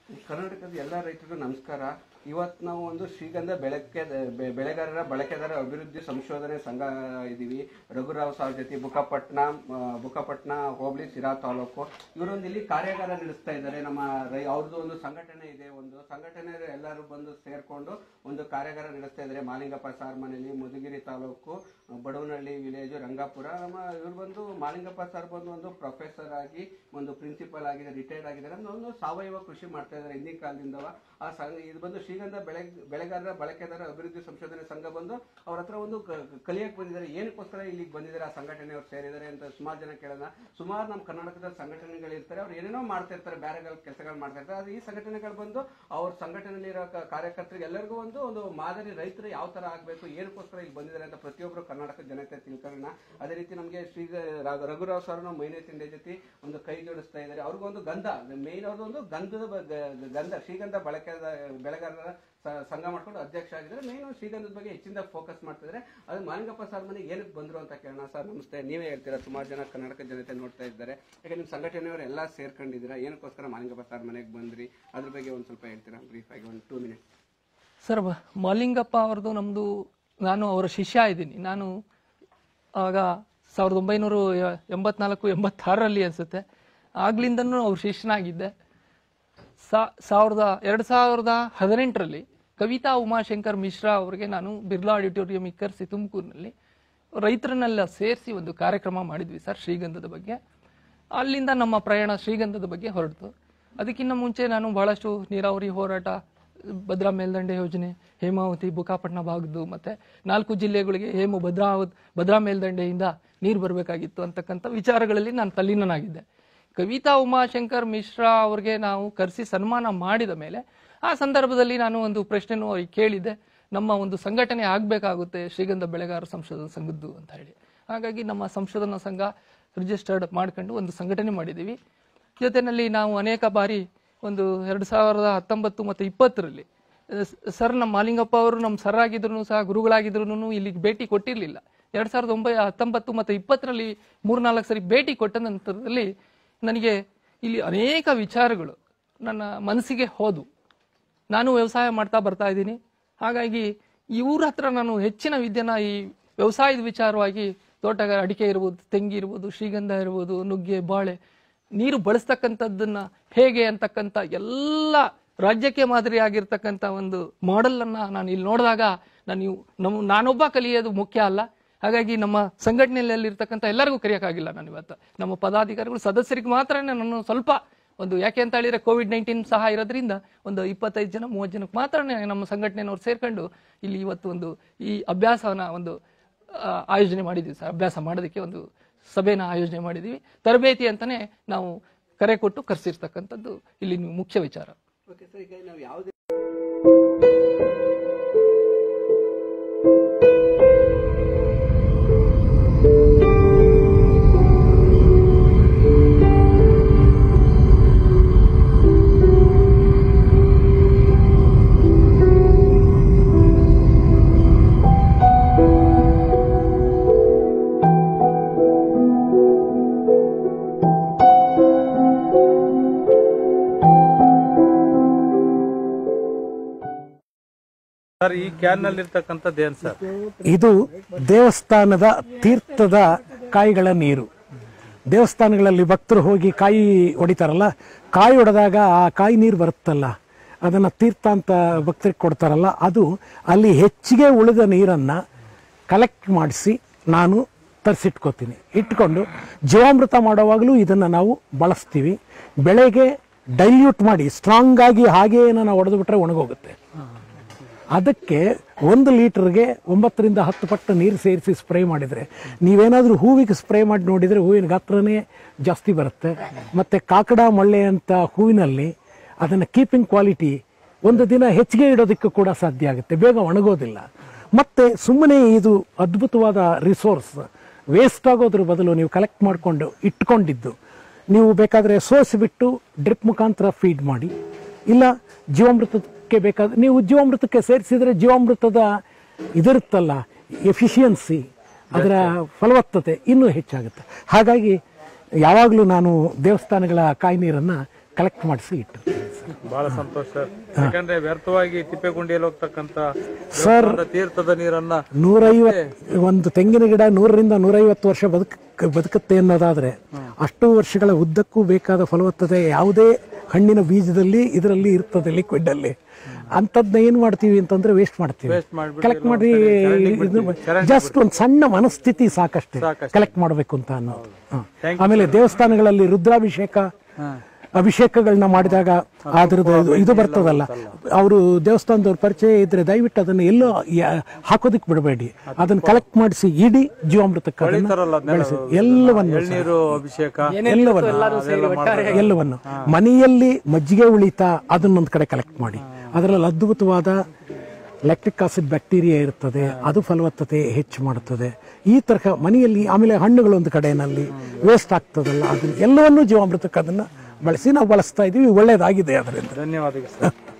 ಕರ್ನಾಟಕದ ಎಲ್ಲ ರೈತರಿಗೂ ನಮಸ್ಕಾರ ಇವತ್ತು ನಾವು ಒಂದು ಶ್ರೀಗಂಧ ಬೆಳಕೆ ಬೆ- ಬೆಳೆಗಾರರ ಬಳಕೆದಾರ ಅಭಿವೃದ್ಧಿ ಸಂಶೋಧನೆ ಸಂಘ ಇದ್ದೀವಿ ರಘುರಾವ್ ಸಾರ್ ಜೊತೆ ಬುಕ್ಕಪಟ್ನ ಆ, ಬುಕ್ಕಪಟ್ನ ಹೋಬಳಿ ಸಿರಾ ತಾಲೂಕು ಇವರೊಂದು ಇಲ್ಲಿ ಕಾರ್ಯಾಗಾರ ನಡೆಸ್ತಾ ಇದ್ದಾರೆ ನಮ್ಮ ರೈ ಅವ್ರದ್ದು ಒಂದು ಸಂಘಟನೆ ಇದೆ ಒಂದು ಸಂಘಟನೆ ಎಲ್ಲರೂ ಬಂದು ಸೇರ್ಕೊಂಡು ಒಂದು ಕಾರ್ಯಾಗಾರ ನಡೆಸ್ತಾ ಇದ್ದಾರೆ ಮಾಲಿಂಗಪ್ಪ ಸಾರ್ ಮನೆಯಲ್ಲಿ ಮಧುಗಿರಿ ತಾಲೂಕು ಬಡವನಹಳ್ಳಿ ವಿಲೇಜ್ ರಂಗಾಪುರ ನಮ್ಮ ಇವ್ರು ಬಂದು ಮಾಲಿಂಗಪ್ಪ ಸರ್ ಬಂದು ಒಂದು ಪ್ರೊಫೆಸರ್ ಆಗಿ ಒಂದು ಪ್ರಿನ್ಸಿಪಲ್ ಆಗಿದೆ ರಿಟೈರ್ಡ್ ಆಗಿದ್ದಾರೆ ಅಂದ್ರೆ ಒಂದು ಸಾವಯವ ಕೃಷಿ ಮಾಡ್ತಾ ಇದ್ದಾರೆ ಹಿಂದಿನ ಕಾಲದಿಂದವ ಆ ಸಂಘ ಇದು ಬಂದು ಶ್ರೀಗಂಧ ಬೆಳೆ ಬೆಳೆಗಾರರ ಬಳಕೆದಾರ ಅಭಿವೃದ್ಧಿ ಸಂಶೋಧನೆ ಸಂಘ ಬಂದು ಅವ್ರ ಹತ್ರ ಒಂದು ಕ- ಕಲಿಯಕ್ಕೆ ಬಂದಿದ್ದಾರೆ ಏನಕ್ಕೋಸ್ಕರ ಇಲ್ಲಿಗೆ ಬಂದಿದ್ದಾರೆ ಆ ಸಂಘಟನೆಯವ್ರು ಸೇರಿದ್ದಾರೆ ಅಂತ ಸುಮಾರು ಜನ ಕೇಳೋಣ ಸುಮಾರು ನಮ್ಮ ಕರ್ನಾಟಕದ ಸಂಘಟನೆಗಳು ಇರ್ತಾರೆ ಅವ್ರು ಏನೇನೋ ಮಾಡ್ತಾ ಇರ್ತಾರೆ ಬೇರೆ ಕೆಲಸಗಳು ಮಾಡ್ತಾ ಇರ್ತಾರೆ ಆದ್ರೆ ಈ ಸಂಘಟನೆಗಳು ಬಂದು ಅವ್ರ ಸಂಘಟನೆಯಲ್ಲಿರೋ ಕ- ಕಾರ್ಯಕರ್ತರಿಗೆ ಎಲ್ಲರಿಗೂ ಒಂದು ಒಂದು ಮಾದರಿ ರೈತರು ಯಾವ ತರ ಆಗ್ಬೇಕು ಏನಕ್ಕೋಸ್ಕರ ಇಲ್ಲಿ ಬಂದಿದ್ದಾರೆ ಅಂತ ಪ್ರತಿಯೊಬ್ಬರು ಕರ್ನಾಟಕದ ಜನತೆ ತಿಳ್ಕೊಳ್ಳೋಣ ಅದೇ ರೀತಿ ನಮಗೆ ಶ್ರೀ ರ- ರಘುರಾವ್ ಸರ್ ನಾವು ಮೈನೇ ತಿಂಡೆ ಜೊತೆ ಒಂದು ಕೈ ಜೋಡಿಸ್ತಾ ಇದ್ದಾರೆ ಅವ್ರಿಗೂ ಒಂದು ಗಂಧ ಮೇನ್ ಅವ್ರದ್ದು ಒಂದು ಗಂಧದ ಬ- ಗ- ಗಂಧ ಶ್ರೀಗಂಧ ಬಳಕೆದ ಬೆಳೆಗಾರರ ಸ- ಸಂಘ ಮಾಡ್ಕೊಂಡು ಅಧ್ಯಕ್ಷ ಆಗಿದ್ದಾರೆ ಮೇನ್ ಶ್ರೀಗಂಧದ ಬಗ್ಗೆ ಹೆಚ್ಚಿನ ಫೋಕಸ್ ಮಾಡ್ತಿದ್ದಾರೆ ಅದು ಮಾಲಿಂಗಪ್ಪ ಸರ್ ಮನೆಗೆ ಏನಕ್ಕೆ ಬಂದ್ರು ಅಂತ ಕೇಳೋಣ ಸರ್ ನಮಸ್ತೆ ನೀವೇ ಹೇಳ್ತೀರಾ ಸುಮಾರು ಜನ ಕರ್ನಾಟಕ ಜನತೆ ನೋಡ್ತಾ ಇದ್ದಾರೆ ಯಾಕೆ ನಿಮ್ಮ ಸಂಘಟನೆಯವರು ಎಲ್ಲ ಸೇರ್ಕೊಂಡಿದ್ದೀರಾ ಏನಕ್ಕೋಸ್ಕರ ಮಾಲಿಂಗಪ್ಪ ಸರ್ ಮನೆಗೆ ಬಂದ್ರಿ ಅದ್ರ ಬಗ್ಗೆ ಒಂದು ಸ್ವಲ್ಪ ಹೇಳ್ತೀರಾ ಬ್ರೀಫ್ ಆಗಿ ಒಂದು ಟೂ ಮಿನಿಟ್ಸ್ ಸರ್ ಮ- ಮಾಲಿಂಗಪ್ಪ ಅವ್ರದ್ದು ನಮ್ಮದು ನಾನು ಅವರ ಶಿಷ್ಯ ಇದ್ದೀನಿ ನಾನು ಆಗ ಸಾವಿರದ ಒಂಬೈನೂರ ಎ- ಎಂಬತ್ನಾಲ್ಕು ಎಂಬತ್ತಾರರಲ್ಲಿ ಅನಿಸುತ್ತೆ ಆಗ್ಲಿಂದನೂ ಅವ್ರ ಶಿಷ್ಯನಾಗಿದ್ದೆ ಸಾ ಸಾವಿರದ ಎರಡು ಸಾವಿರದ ಹದಿನೆಂಟರಲ್ಲಿ ಕವಿತಾ ಉಮಾಶಂಕರ್ ಮಿಶ್ರಾ ಅವರಿಗೆ ನಾನು ಬಿರ್ಲಾ ಆಡಿಟೋರಿಯಂ ಇಕ್ಕರ್ಸಿ ತುಮಕೂರಿನಲ್ಲಿ ರೈತರನ್ನೆಲ್ಲ ಸೇರಿಸಿ ಒಂದು ಕಾರ್ಯಕ್ರಮ ಮಾಡಿದ್ವಿ ಸರ್ ಶ್ರೀಗಂಧದ ಬಗ್ಗೆ ಅಲ್ಲಿಂದ ನಮ್ಮ ಪ್ರಯಾಣ ಶ್ರೀಗಂಧದ ಬಗ್ಗೆ ಹೊರಡ್ತು ಅದಕ್ಕಿಂತ ಮುಂಚೆ ನಾನು ಬಹಳಷ್ಟು ನೀರಾವರಿ ಹೋರಾಟ ಭದ್ರಾ ಮೇಲ್ದಂಡೆ ಯೋಜನೆ ಹೇಮಾವತಿ ಬುಕ್ಕಾಪಟ್ಟಣ ಭಾಗದ್ದು ಮತ್ತೆ ನಾಲ್ಕು ಜಿಲ್ಲೆಗಳಿಗೆ ಹೇಮು ಭದ್ರಾ ಭದ್ರಾ ಮೇಲ್ದಂಡೆಯಿಂದ ನೀರು ಬರಬೇಕಾಗಿತ್ತು ಅಂತಕ್ಕಂಥ ವಿಚಾರಗಳಲ್ಲಿ ನಾನು ತಲ್ಲೀನನಾಗಿದ್ದೆ ಕವಿತಾ ಉಮಾಶಂಕರ್ ಮಿಶ್ರಾ ಅವ್ರಿಗೆ ನಾವು ಕರೆಸಿ ಸನ್ಮಾನ ಮಾಡಿದ ಮೇಲೆ ಆ ಸಂದರ್ಭದಲ್ಲಿ ನಾನು ಒಂದು ಪ್ರಶ್ನೆನೂ ಅವ್ರಿಗೆ ಕೇಳಿದ್ದೆ ನಮ್ಮ ಒಂದು ಸಂಘಟನೆ ಆಗಬೇಕಾಗುತ್ತೆ ಶ್ರೀಗಂಧ ಬೆಳೆಗಾರ ಸಂಶೋಧನಾ ಸಂಘದ್ದು ಅಂತ ಹೇಳಿ ಹಾಗಾಗಿ ನಮ್ಮ ಸಂಶೋಧನಾ ಸಂಘ ರಿಜಿಸ್ಟರ್ಡ್ ಮಾಡ್ಕೊಂಡು ಒಂದು ಸಂಘಟನೆ ಮಾಡಿದ್ದೀವಿ ಜೊತೆಯಲ್ಲಿ ನಾವು ಅನೇಕ ಬಾರಿ ಒಂದು ಎರಡು ಸಾವಿರದ ಹತ್ತೊಂಬತ್ತು ಮತ್ತು ಇಪ್ಪತ್ತರಲ್ಲಿ ಸರ್ ನಮ್ಮ ಮಾಲಿಂಗಪ್ಪ ಅವರು ನಮ್ಮ ಸರ್ ಆಗಿದ್ರು ಸಹ ಗುರುಗಳಾಗಿದ್ರು ಇಲ್ಲಿಗೆ ಭೇಟಿ ಕೊಟ್ಟಿರಲಿಲ್ಲ ಎರಡು ಸಾವಿರದ ಒಂಬೈ ಹತ್ತೊಂಬತ್ತು ಮತ್ತು ಇಪ್ಪತ್ತರಲ್ಲಿ ಮೂರ್ನಾಲ್ಕು ಸರಿ ಭೇಟಿ ಕೊಟ್ಟ ನಂತರದಲ್ಲಿ ನನಗೆ ಇಲ್ಲಿ ಅನೇಕ ವಿಚಾರಗಳು ನನ್ನ ಮನಸ್ಸಿಗೆ ಹೋದು ನಾನು ವ್ಯವಸಾಯ ಮಾಡ್ತಾ ಬರ್ತಾ ಇದ್ದೀನಿ ಹಾಗಾಗಿ ಇವ್ರ ಹತ್ರ ನಾನು ಹೆಚ್ಚಿನ ವಿದ್ಯೆನ ಈ ವ್ಯವಸಾಯದ ವಿಚಾರವಾಗಿ ತೋಟಗಾರ ಅಡಿಕೆ ಇರ್ಬೋದು ತೆಂಗಿ ಇರ್ಬೋದು ಶ್ರೀಗಂಧ ಇರ್ಬೋದು ನುಗ್ಗೆ ಬಾಳೆ ನೀರು ಬಳಸ್ತಕ್ಕಂಥದ್ದನ್ನ ಹೇಗೆ ಅಂತಕ್ಕಂಥ ಎಲ್ಲ ರಾಜ್ಯಕ್ಕೆ ಮಾದರಿಯಾಗಿರ್ತಕ್ಕಂಥ ಒಂದು ಮಾಡೆಲ್ ಅನ್ನ ನಾನು ಇಲ್ಲಿ ನೋಡಿದಾಗ ನಾನು ಇವ್- ನಮ್ಮ ನಾನೊಬ್ಬ ಕಲಿಯೋದು ಮುಖ್ಯ ಅಲ್ಲ ಹಾಗಾಗಿ ನಮ್ಮ ಸಂಘಟನೆಯಲ್ಲಿ ಇರ್ತಕ್ಕಂಥ ಎಲ್ಲರಿಗೂ ಕರೆಯೋಕ್ಕಾಗಿಲ್ಲ ನಾನು ಇವತ್ತು ನಮ್ಮ ಪದಾಧಿಕಾರಿಗಳು ಸದಸ್ಯರಿಗೆ ಮಾತ್ರ ನಾನು ಸ್ವಲ್ಪ ಒಂದು ಯಾಕೆ ಅಂತ ಹೇಳಿದ್ರೆ ಕೋವಿಡ್ ನೈನ್ಟೀನ್ ಸಹ ಇರೋದ್ರಿಂದ ಒಂದು ಇಪ್ಪತ್ತೈದು ಜನ ಮೂವತ್ತು ಜನಕ್ಕೆ ಮಾತ್ರ ನಮ್ಮ ಸಂಘಟನೆಯವ್ರು ಸೇರ್ಕೊಂಡು ಇಲ್ಲಿ ಇವತ್ತು ಒಂದು ಈ ಅಭ್ಯಾಸವನ್ನ ಒಂದು ಆ, ಆಯೋಜನೆ ಮಾಡಿದ್ವಿ ಸರ್ ಅಭ್ಯಾಸ ಮಾಡೋದಕ್ಕೆ ಒಂದು ಸಭೆನ ಆಯೋಜನೆ ಮಾಡಿದ್ವಿ ತರಬೇತಿ ಅಂತಾನೆ ನಾವು ಕರೆ ಕೊಟ್ಟು ಕರೆಸಿರ್ತಕ್ಕಂಥದ್ದು ಇಲ್ಲಿ ಮುಖ್ಯ ವಿಚಾರ ಓಕೆ ಸರ್ ಈಗ ನಾವು ಯಾವುದೇ ಸರ್ ಈ ಕ್ಯಾನ್ ನಲ್ಲಿ ಇರ್ತಕ್ಕಂಥದ್ದು ಏನ್ ಸರ್ ಇದು ದೇವಸ್ಥಾನದ ತೀರ್ಥದ ಕಾಯಿಗಳ ನೀರು ದೇವಸ್ಥಾನಗಳಲ್ಲಿ ಭಕ್ತರು ಹೋಗಿ ಕಾಯಿ ಹೊಡಿತಾರಲ್ಲ ಕಾಯಿ ಹೊಡೆದಾಗ ಆ ಕಾಯಿ ನೀರು ಬರುತ್ತಲ್ಲ ಅದನ್ನ ತೀರ್ಥ ಅಂತ ಭಕ್ತರಿಗೆ ಕೊಡ್ತಾರಲ್ಲ ಅದು ಅಲ್ಲಿ ಹೆಚ್ಚಿಗೆ ಉಳಿದ ನೀರನ್ನ ಕಲೆಕ್ಟ್ ಮಾಡಿಸಿ ನಾನು ತರಿಸಿಟ್ಕೋತೀನಿ ಇಟ್ಕೊಂಡು ಜೀವಾಮೃತ ಮಾಡುವಾಗಲೂ ಇದನ್ನು ನಾವು ಬಳಸ್ತೀವಿ ಬೆಳೆಗೆ ಡೈಲ್ಯೂಟ್ ಮಾಡಿ ಸ್ಟ್ರಾಂಗ್ ಆಗಿ ಹಾಗೇ ನಾವು ಹೊಡೆದು ಬಿಟ್ರೆ ಒಣಗೋಗುತ್ತೆ ಅದಕ್ಕೆ ಒಂದು ಲೀಟರ್ಗೆ ಒಂಬತ್ತರಿಂದ ಹತ್ತು ಪಟ್ಟು ನೀರು ಸೇರಿಸಿ ಸ್ಪ್ರೇ ಮಾಡಿದರೆ ನೀವೇನಾದರೂ ಹೂವಿಗೆ ಸ್ಪ್ರೇ ಮಾಡಿ ನೋಡಿದರೆ ಹೂವಿನ ಗಾತ್ರನೇ ಜಾಸ್ತಿ ಬರುತ್ತೆ ಮತ್ತು ಕಾಕಡ ಮೊಳ್ಳೆ ಅಂತ ಹೂವಿನಲ್ಲಿ ಅದನ್ನು ಕೀಪಿಂಗ್ ಕ್ವಾಲಿಟಿ ಒಂದು ದಿನ ಹೆಚ್ಚಿಗೆ ಇಡೋದಕ್ಕೂ ಕೂಡ ಸಾಧ್ಯ ಆಗುತ್ತೆ ಬೇಗ ಒಣಗೋದಿಲ್ಲ ಮತ್ತು ಸುಮ್ಮನೆ ಇದು ಅದ್ಭುತವಾದ ರಿಸೋರ್ಸ್ ವೇಸ್ಟ್ ಆಗೋದ್ರ ಬದಲು ನೀವು ಕಲೆಕ್ಟ್ ಮಾಡಿಕೊಂಡು ಇಟ್ಕೊಂಡಿದ್ದು ನೀವು ಬೇಕಾದರೆ ಸೋಸಿಬಿಟ್ಟು ಡ್ರಿಪ್ ಮುಖಾಂತರ ಫೀಡ್ ಮಾಡಿ ಇಲ್ಲ ಜೀವಾಮೃತಕ್ಕೆ ಬೇಕಾದ ನೀವು ಜೀವಾಮೃತಕ್ಕೆ ಸೇರಿಸಿದ್ರೆ ಜೀವಾಮೃತದ ಇದಿರುತ್ತಲ್ಲ ಎಫಿಷಿಯನ್ಸಿ ಅದರ ಫಲವತ್ತತೆ ಇನ್ನೂ ಹೆಚ್ಚಾಗುತ್ತೆ ಹಾಗಾಗಿ ಯಾವಾಗಲೂ ನಾನು ದೇವಸ್ಥಾನಗಳ ಕಾಯಿ ನೀರನ್ನು ಕಲೆಕ್ಟ್ ಮಾಡಿಸಿ ಇಟ್ಟಿರ್ತೀನಿ ಸರ್ ಬಹಳ ಸಂತೋಷ ಸರ್ ಯಾಕಂದ್ರೆ ವ್ಯರ್ಥವಾಗಿ ತಿಪ್ಪೆಗುಂಡಿಯಲ್ಲಿ ಹೋಗ್ತಕ್ಕಂತ ಸರ್ ದೇವಸ್ಥಾನದ ತೀರ್ಥದ ನೀರನ್ನ ನೂರೈವತ್ತು ಒಂದು ತೆಂಗಿನ ಗಿಡ ನೂರರಿಂದ ನೂರೈವತ್ತು ವರ್ಷ ಬದುಕ ಬದುಕುತ್ತೆ ಅನ್ನೋದಾದ್ರೆ ಅಷ್ಟು ವರ್ಷಗಳ ಉದ್ದಕ್ಕೂ ಬೇಕಾದ ಫಲವತ್ತತೆ ಯಾವುದೇ ಹಣ್ಣಿನ ಬೀಜದಲ್ಲಿ ಇದರಲ್ಲಿ ಇರ್ತದೆ ಲಿಕ್ವಿಡ್ ಅಲ್ಲಿ ಅಂಥದ್ನ ಏನ್ ಮಾಡ್ತೀವಿ ಅಂತಂದ್ರೆ ವೇಸ್ಟ್ ಮಾಡ್ತೀವಿ Waste ಮಾಡ್ಬಿಟ್ಟು ಕಲೆಕ್ಟ್ ಎಲ್ಲೋ ಮಾಡಿ ಒಂದ್ ಕಡೆ ಚರಂಡಿಗೆ ಬಿಡ್ತೀವಿ. ಚರಂಡಿಗೆ ಜಸ್ಟ್ ಒಂದು ಸಣ್ಣ ಮನಸ್ಥಿತಿ ಸಾಕಷ್ಟೇ ಸಾಕಷ್ಟೇ. ಕಲೆಕ್ಟ್ ಮಾಡಬೇಕು ಅಂತ ಅನ್ನೋದು ಹ. Thank you, ಆಮೇಲೆ ದೇವಸ್ಥಾನಗಳಲ್ಲಿ ರುದ್ರಾಭಿಷೇಕ ಅಭಿಷೇಕಗಳನ್ನ ಮಾಡಿದಾಗ ಅದ್ರದ್ದು ಇದು- ಇದು ಬರ್ತದಲ್ಲ ಅವರು ದೇವಸ್ಥಾನದವ್ರ ಪರಿಚಯ ಇದ್ರೆ ದಯವಿಟ್ಟು ಅದನ್ನ ಎಲ್ಲೋ ಯ- ಹಾಕೋದಕ್ಕೆ ಬಿಡಬೇಡಿ ಅದನ್ನ ಕಲೆಕ್ಟ್ ಮಾಡಿಸಿ ಇಡೀ ಜೀವಾಮೃತಕ್ಕೆ ಅದನ್ನ ಬೆಳಿತಾರಲ್ಲ ಅದನ್ನೆಲ್ಲ ಬೆಳೆಸಿ ಎಲ್ಲವನ್ನು ಸಹ. ಎಳ್ನೀರು ಅಭಿಷೇಕ ಎಲ್ಲವನ್ನು ಎಲ್ಲವನ್ನು ಮನೆಯಲ್ಲಿ ಮಜ್ಜಿಗೆ ಉಳಿತ ಅದನ್ನೊಂದು ಕಡೆ ಕಲೆಕ್ಟ್ ಮಾಡಿ ಅದರಲ್ಲಿ ಅದ್ಭುತವಾದ ಲ್ಯಾಕ್ಟಿಕ್ ಆಸಿಡ್ ಬ್ಯಾಕ್ಟೀರಿಯಾ ಇರ್ತದೆ ಅದು ಫಲವತ್ತತೆ ಹೆಚ್ಚು ಮಾಡುತ್ತದೆ ಈ ತರಹ ಮನೆಯಲ್ಲಿ ಆಮೇಲೆ ಹಣ್ಣುಗಳು ಒಂದು ಕಡೆಯಲ್ಲಿ ವೇಸ್ಟ್ ಆಗ್ತದಲ್ಲ ಅದನ್ನ ಎಲ್ಲವನ್ನೂ ಜೀವಾಮೃತಕ್ಕೆ ಅದನ್ನ ಬಳಸಿ ನಾವು ಬಳಸ್ತಾ ಇದೀವಿ ಒಳ್ಳೇದಾಗಿದೆ ಅದರಿಂದ ಧನ್ಯವಾದಗಳು ಸರ್